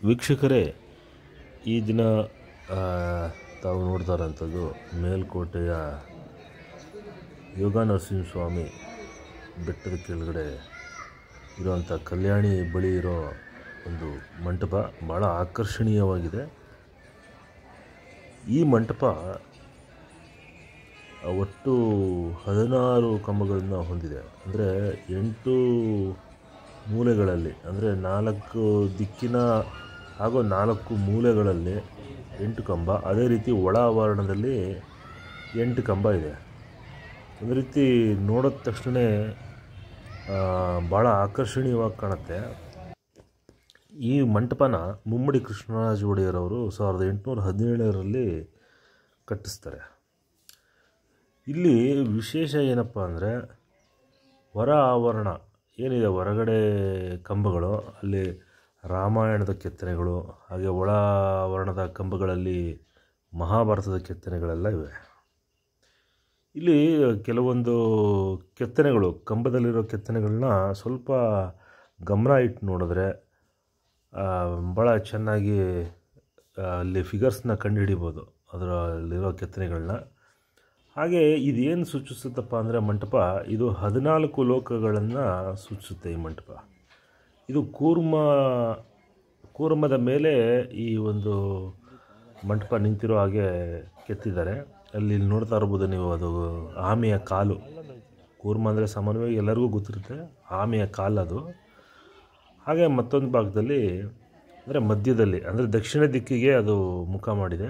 ವೀಕ್ಷಕರೇ ಈ ದಿನ ಆ, ತಾವು ನೋಡ್ತಾ ಇರೋಂಥದ್ದು ಮೇಲ್ಕೋಟೆಯ ಯೋಗ ನರಸಿಂಹಸ್ವಾಮಿ ಬೆಟ್ಟದ ಕೆಳಗಡೆ ಇರುವಂಥ ಕಲ್ಯಾಣಿ ಬಳಿ ಇರೋ ಒಂದು ಮಂಟಪ ಭಾಳ ಆಕರ್ಷಣೀಯವಾಗಿದೆ ಈ ಮಂಟಪ ಒಟ್ಟು ಹದಿನಾರು ಕಂಬಗಳನ್ನು ಹೊಂದಿದೆ ಅಂದರೆ ಎಂಟು ಮೂಲೆಗಳಲ್ಲಿ ಅಂದರೆ ನಾಲ್ಕು ದಿಕ್ಕಿನ ಹಾಗೂ ನಾಲ್ಕು ಮೂಲೆಗಳಲ್ಲಿ ಎಂಟು ಕಂಬ ಅದೇ ರೀತಿ ಒಳ ಆವರಣದಲ್ಲಿ ಎಂಟು ಕಂಬ ಇದೆ ಒಂದು ರೀತಿ ನೋಡಿದ ತಕ್ಷಣ ಭಾಳ ಆಕರ್ಷಣೀಯವಾಗಿ ಕಾಣುತ್ತೆ ಈ ಮಂಟಪನ ಮುಮ್ಮಡಿ ಕೃಷ್ಣರಾಜ ಒಡೆಯರವರು ಸಾವಿರದ ಎಂಟುನೂರ ಹದಿನೇಳರಲ್ಲಿ ಕಟ್ಟಿಸ್ತಾರೆ ಇಲ್ಲಿ ವಿಶೇಷ ಏನಪ್ಪ ಅಂದರೆ ಹೊರ ಆವರಣ ಏನಿದೆ ಹೊರಗಡೆ ಕಂಬಗಳು ಅಲ್ಲಿ ರಾಮಾಯಣದ ಕೆತ್ತನೆಗಳು ಹಾಗೆ ಒಳ ಆವರಣದ ಕಂಬಗಳಲ್ಲಿ ಮಹಾಭಾರತದ ಕೆತ್ತನೆಗಳೆಲ್ಲ ಇವೆ ಇಲ್ಲಿ ಕೆಲವೊಂದು ಕೆತ್ತನೆಗಳು ಕಂಬದಲ್ಲಿರೋ ಕೆತ್ತನೆಗಳನ್ನ ಸ್ವಲ್ಪ ಗಮನ ಇಟ್ಟು ನೋಡಿದ್ರೆ ಭಾಳ ಚೆನ್ನಾಗಿ ಆ, ಅಲ್ಲಿ ಫಿಗರ್ಸ್ನ ಕಂಡುಹಿಡಿಬೋದು ಅದರಲ್ಲಿರೋ ಕೆತ್ತನೆಗಳನ್ನ ಹಾಗೆ ಇದೇನು ಸೂಚಿಸುತ್ತಪ್ಪ ಅಂದರೆ ಮಂಟಪ ಇದು ಹದಿನಾಲ್ಕು ಲೋಕಗಳನ್ನು ಸೂಚಿಸುತ್ತೆ ಈ ಮಂಟಪ ಇದು ಕೂರ್ಮ ಕೂರ್ಮದ ಮೇಲೆ ಈ ಒಂದು ಮಂಟಪ ನಿಂತಿರೋ ಹಾಗೆ ಕೆತ್ತಿದ್ದಾರೆ ಅಲ್ಲಿ ಇಲ್ಲಿ ನೋಡ್ತಾ ಇರ್ಬೋದು ನೀವು ಅದು ಆಮೆಯ ಕಾಲು ಕೂರ್ಮ ಅಂದರೆ ಸಾಮಾನ್ಯವಾಗಿ ಎಲ್ಲರಿಗೂ ಗೊತ್ತಿರುತ್ತೆ ಆಮೆಯ ಕಾಲು ಅದು ಹಾಗೆ ಮತ್ತೊಂದು ಭಾಗದಲ್ಲಿ ಅಂದರೆ ಮಧ್ಯದಲ್ಲಿ ಅಂದರೆ ದಕ್ಷಿಣ ದಿಕ್ಕಿಗೆ ಅದು ಮುಖ ಮಾಡಿದೆ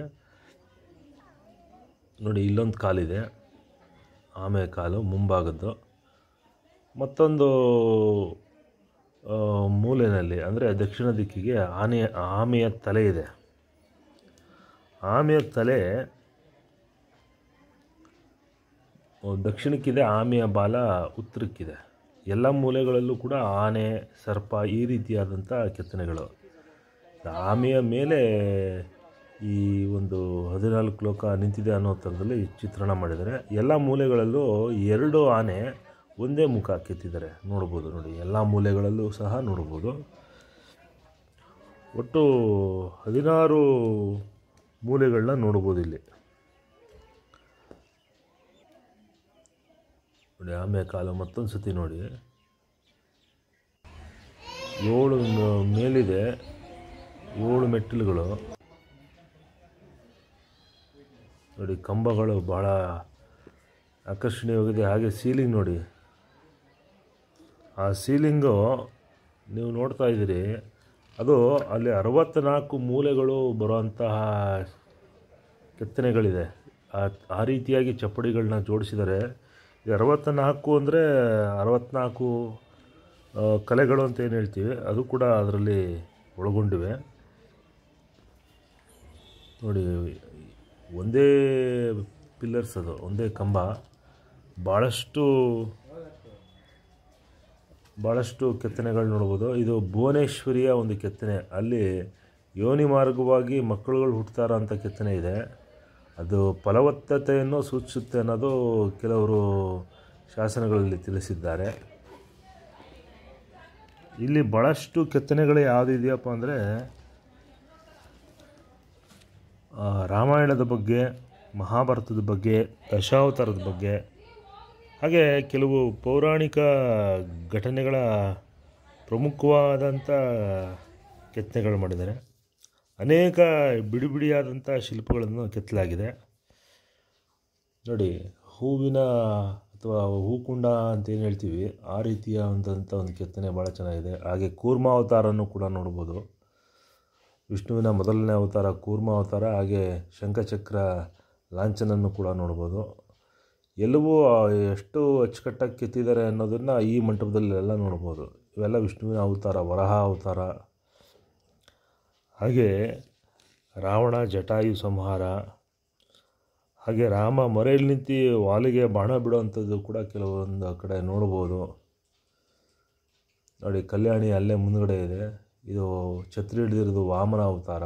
ನೋಡಿ ಇಲ್ಲೊಂದು ಕಾಲಿದೆ ಆಮೆ ಕಾಲು ಮುಂಭಾಗದ್ದು ಮತ್ತೊಂದು ಆ, ಮೂಲೆಯಲ್ಲಿ ಅಂದರೆ ದಕ್ಷಿಣ ದಿಕ್ಕಿಗೆ ಆನೆಯ ಆಮೆಯ ತಲೆ ಇದೆ ಆಮೆಯ ತಲೆ ಆ, ದಕ್ಷಿಣಕ್ಕಿದೆ ಆಮೆಯ ಬಾಲ ಉತ್ತರಕ್ಕಿದೆ ಎಲ್ಲ ಮೂಲೆಗಳಲ್ಲೂ ಕೂಡ ಆನೆ ಸರ್ಪ ಈ ರೀತಿಯಾದಂಥ ಕೆತ್ತನೆಗಳು ಆಮೆಯ ಮೇಲೆ ಈ ಒಂದು ಹದಿನಾಲ್ಕು ಲೋಕ ನಿಂತಿದೆ ಅನ್ನೋ ಥರದಲ್ಲಿ ಚಿತ್ರಣ ಮಾಡಿದ್ದಾರೆ ಎಲ್ಲ ಮೂಲೆಗಳಲ್ಲೂ ಎರಡು ಆನೆ ಒಂದೇ ಮುಖ ಕೆತ್ತಿದ್ದಾರೆ ನೋಡ್ಬೋದು ನೋಡಿ ಎಲ್ಲ ಮೂಲೆಗಳಲ್ಲೂ ಸಹ ನೋಡ್ಬೋದು ಒಟ್ಟು ಹದಿನಾರು ಮೂಲೆಗಳನ್ನ ನೋಡ್ಬೋದು ಇಲ್ಲಿ ನೋಡಿ ಆಮೆ ಕಾಲು ಮತ್ತೊಂದು ಸತಿ ನೋಡಿ ಏಳು ಮ- ಮೇಲಿದೆ ಏಳು ಮೆಟ್ಟಿಲುಗಳು ನೋಡಿ ಕಂಬಗಳು ಭಾಳ ಆಕರ್ಷಣೀಯವಾಗಿದೆ ಹಾಗೆ ಸೀಲಿಂಗ್ ನೋಡಿ ಆ ಸೀಲಿಂಗು ನೀವು ನೋಡ್ತಾ ಇದ್ದೀರಿ ಅದು ಅಲ್ಲಿ ಅರವತ್ತ್ನಾಲ್ಕು ಮೂಲೆಗಳು ಬರುವಂತಹ ಕೆತ್ತನೆಗಳಿದೆ ಆ ಆ ರೀತಿಯಾಗಿ ಚಪ್ಪಡಿಗಳನ್ನ ಜೋಡಿಸಿದ್ದಾರೆ ಈ ಅರವತ್ತ್ನಾಲ್ಕು ಅಂದರೆ ಅರವತ್ತ್ನಾಲ್ಕು ಆ, ಕಲೆಗಳು ಅಂತ ಏನು ಹೇಳ್ತೀವಿ ಅದು ಕೂಡ ಅದರಲ್ಲಿ ಒಳಗೊಂಡಿವೆ ನೋಡಿ ಒಂದೇ ಪಿಲ್ಲರ್ಸ್ ಅದು ಒಂದೇ ಕಂಬ ಭಾಳಷ್ಟು ಭಾಳಷ್ಟು ಕೆತ್ತನೆಗಳು ನೋಡ್ಬೋದು ಇದು ಭುವನೇಶ್ವರಿಯ ಒಂದು ಕೆತ್ತನೆ ಅಲ್ಲಿ ಯೋನಿ ಮಾರ್ಗವಾಗಿ ಮಕ್ಕಳುಗಳು ಹುಟ್ಟುತ್ತಾರ ಅಂತ ಕೆತ್ತನೆ ಇದೆ ಅದು ಫಲವತ್ತತೆಯನ್ನು ಸೂಚಿಸುತ್ತೆ ಅನ್ನೋದು ಕೆಲವರು ಶಾಸನಗಳಲ್ಲಿ ತಿಳಿಸಿದ್ದಾರೆ ಇಲ್ಲಿ ಭಾಳಷ್ಟು ಕೆತ್ತನೆಗಳು ಯಾವುದಿದೆಯಪ್ಪ ಅಂದರೆ ಆ, ರಾಮಾಯಣದ ಬಗ್ಗೆ ಮಹಾಭಾರತದ ಬಗ್ಗೆ ದಶಾವತಾರದ ಬಗ್ಗೆ ಹಾಗೆ ಕೆಲವು ಪೌರಾಣಿಕ ಘಟನೆಗಳ ಪ್ರಮುಖವಾದಂಥ ಕೆತ್ತನೆಗಳು ಮಾಡಿದ್ದಾರೆ ಅನೇಕ ಬಿಡಿ ಬಿಡಿಯಾದಂಥ ಶಿಲ್ಪಗಳನ್ನು ಕೆತ್ತಲಾಗಿದೆ ನೋಡಿ ಹೂವಿನ ಅಥವಾ ಹೂಕುಂಡ ಅಂತ ಏನು ಹೇಳ್ತೀವಿ ಆ ರೀತಿಯ ಒಂದಂಥ ಒಂದು ಕೆತ್ತನೆ ಭಾಳ ಚೆನ್ನಾಗಿದೆ ಹಾಗೆ ಕೂರ್ಮಾವತಾರನೂ ಕೂಡ ನೋಡ್ಬೋದು ವಿಷ್ಣುವಿನ ಮೊದಲನೇ ಅವತಾರ ಕೂರ್ಮ ಅವತಾರ ಹಾಗೆ ಶಂಖಚಕ್ರ ಲಾಂಛನನ್ನು ಕೂಡ ನೋಡ್ಬೋದು ಎಲ್ಲವೂ ಎಷ್ಟು ಅಚ್ಚುಕಟ್ಟಾಗಿ ಕೆತ್ತಿದ್ದಾರೆ ಅನ್ನೋದನ್ನು ಈ ಮಂಟಪದಲ್ಲಿ ಎಲ್ಲ ನೋಡ್ಬೋದು ಇವೆಲ್ಲ ವಿಷ್ಣುವಿನ ಅವತಾರ ವರಹ ಅವತಾರ ಹಾಗೆ ರಾವಣ ಜಟಾಯು ಸಂಹಾರ ಹಾಗೆ ರಾಮ ಮರೆಯಲ್ಲಿ ನಿಂತು ವಾಲಿಗೆ ಬಾಣ ಬಿಡುವಂಥದ್ದು ಕೂಡ ಕೆಲವೊಂದು ಕಡೆ ನೋಡ್ಬೋದು ನೋಡಿ ಕಲ್ಯಾಣಿ ಅಲ್ಲೇ ಮುಂದ್ಗಡೆ ಇದೆ ಇದು ಛತ್ರಿ ಹಿಡಿದಿರೋದು ವಾಮನ ಅವತಾರ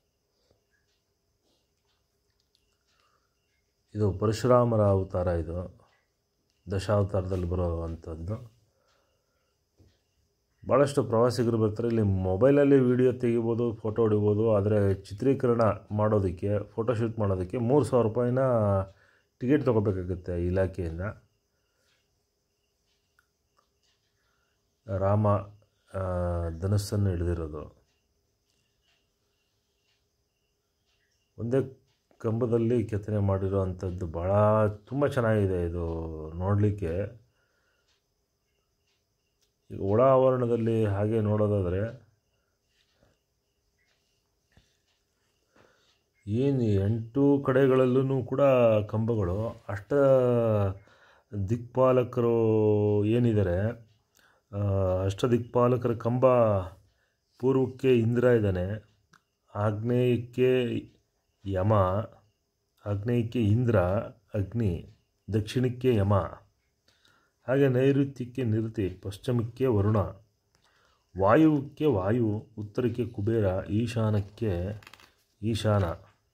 ಇದು ಪರಶುರಾಮರ ಅವತಾರ ಇದು ದಶಾವತಾರದಲ್ಲಿ ಬರುವಂಥದ್ದು ಭಾಳಷ್ಟು ಪ್ರವಾಸಿಗರು ಬರ್ತಾರೆ ಇಲ್ಲಿ ಮೊಬೈಲಲ್ಲಿ ವೀಡಿಯೋ ತೆಗಿಬೋದು ಫೋಟೋ ಹೊಡಿಬೋದು ಆದರೆ ಚಿತ್ರೀಕರಣ ಮಾಡೋದಕ್ಕೆ ಫೋಟೋಶೂಟ್ ಮಾಡೋದಕ್ಕೆ ಮೂರು ಸಾವಿರ ರೂಪಾಯಿನ ಟಿಕೆಟ್ ತೊಗೋಬೇಕಾಗುತ್ತೆ ಇಲಾಖೆಯಿಂದ ರಾಮ ಆ, ಧನುಸ್ಸನ್ನು ಹಿಡಿದಿರೋದು ಒಂದೇ ಕಂಬದಲ್ಲಿ ಕೆತ್ತನೆ ಮಾಡಿರೋ ಅಂಥದ್ದು ಭಾಳ ತುಂಬ ಚೆನ್ನಾಗಿದೆ ಇದು ನೋಡಲಿಕ್ಕೆ ಈಗ ಒಳ ಆವರಣದಲ್ಲಿ ಹಾಗೆ ನೋಡೋದಾದರೆ ಏನು ಎಂಟು ಕಡೆಗಳಲ್ಲೂ ಕೂಡ ಕಂಬಗಳು ಅಷ್ಟ ದಿಕ್ಪಾಲಕರು ಏನಿದ್ದಾರೆ ಆ, ಅಷ್ಟ ದಿಕ್ಪಾಲಕರ ಕಂಬ ಪೂರ್ವಕ್ಕೆ ಇಂದ್ರ ಇದ್ದಾನೆ ಆಗ್ನೇಯಕ್ಕೆ ಯಮ ಆಗ್ನೇಯಕ್ಕೆ ಇಂದ್ರ ಅಗ್ನಿ ದಕ್ಷಿಣಕ್ಕೆ ಯಮ ಹಾಗೆ ನೈಋತ್ಯಕ್ಕೆ ನಿರುತಿ ಪಶ್ಚಿಮಕ್ಕೆ ವರುಣ ವಾಯುವ್ಯಕ್ಕೆ ವಾಯು ಉತ್ತರಕ್ಕೆ ಕುಬೇರ ಈಶಾನಕ್ಕೆ ಈಶಾನ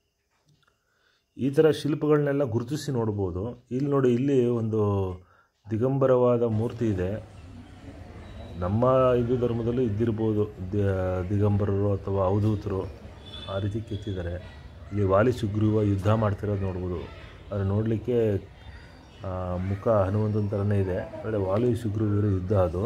ಈ ಥರ ಶಿಲ್ಪಗಳನ್ನೆಲ್ಲ ಗುರುತಿಸಿ ನೋಡ್ಬೋದು ಇಲ್ಲಿ ನೋಡಿ ಇಲ್ಲಿ ಒಂದು ದಿಗಂಬರವಾದ ಮೂರ್ತಿ ಇದೆ ನಮ್ಮ ಹಿಂದೂ ಧರ್ಮದಲ್ಲೂ ಇದ್ದಿರ್ಬೋದು ದ- ದಿಗಂಬರರು ಅಥವಾ ಅವಧೂತರು ಆ ರೀತಿ ಕೆತ್ತಿದ್ದಾರೆ ಇಲ್ಲಿ ವಾಲಿ ಸುಗ್ರೀವ ಯುದ್ಧ ಮಾಡ್ತಿರೋದು ನೋಡ್ಬೋದು ಅದು ನೋಡಲಿಕ್ಕೆ ಮುಖ ಹನುಮಂತನ ಥರನೇ ಇದೆ ಅಂದರೆ ವಾಲಿ ಸುಗ್ರೀವರ ಯುದ್ಧ ಅದು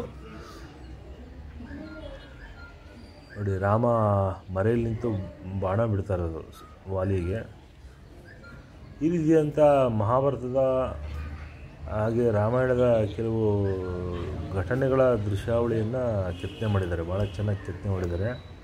ನೋಡಿ ರಾಮ ಮರೆಯಲ್ಲಿ ನಿಂತು ಬಾಣ ಬಿಡ್ತಾ ಇರೋದು ಸ್- ವಾಲಿಗೆ ಈ ರೀತಿಯಂಥ ಮಹಾಭಾರತದ ಹಾಗೆ ರಾಮಾಯಣದ ಕೆಲವು ಘಟನೆಗಳ ದೃಶ್ಯಾವಳಿಯನ್ನು ಕೆತ್ತನೆ ಮಾಡಿದ್ದಾರೆ ಭಾಳ ಚೆನ್ನಾಗಿ ಕೆತ್ತನೆ ಮಾಡಿದ್ದಾರೆ